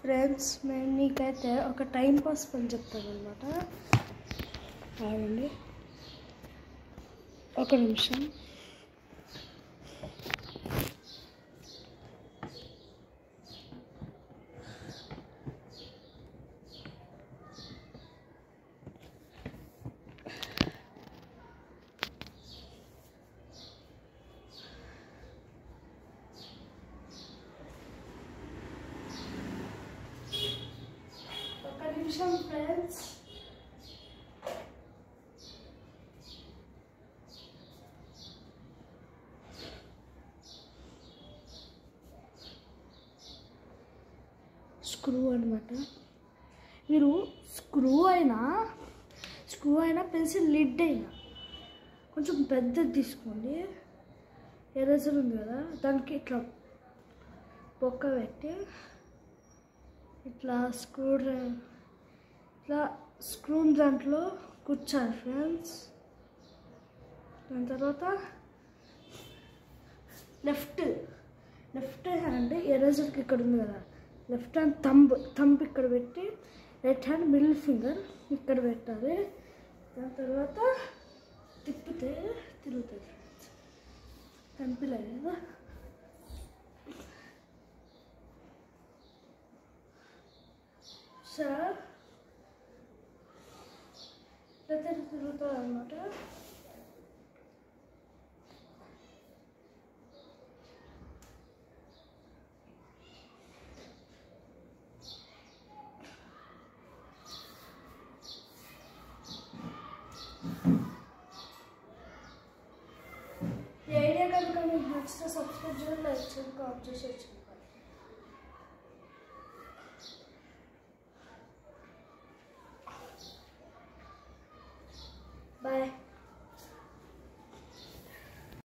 friends నేను నీకైతే ఒక టైం పాస్ పని చెప్తాను అనమాట ఆగండి ఒక నిమిషం ఒక నిమిషం ఫ్రెండ్స్ స్క్రూ అనమాట మీరు స్క్రూ అయినా స్క్రూ అయినా పెన్సిల్ లిడ్ అయినా కొంచెం పెద్దది తీసుకోండి ఎరేజర్ ఉంది కదా దానికి ఇట్లా పొక్క పెట్టి ఇట్లా స్క్రూ డ్రై- ఇట్లా స్క్రూ దాంట్లో కూర్చాలి ఫ్రెండ్స్ దాని తర్వాత లెఫ్ట్ లెఫ్ట్ హ్యాండ్ ఎరేజర్కి ఇక్కడ ఉంది కదా లెఫ్ట్ హ్యాండ్ థంబ్ థంబ్ ఇక్కడ పెట్టి రైట్ హ్యాండ్ మిడిల్ ఫింగర్ ఇక్కడ పెట్టాలి దాని తర్వాత తిప్పితే తిరుగుతుంది ఫ్రెండ్స్ కనిపించలేదు కదా సార్ ఇట్లా తిరుగుతుంది అనమాట ఈ ఐడియా కనుక మీకు నచ్చితే సబ్స్క్రైబ్ చేయండి లైక్ చేయండి కాల్ చేసి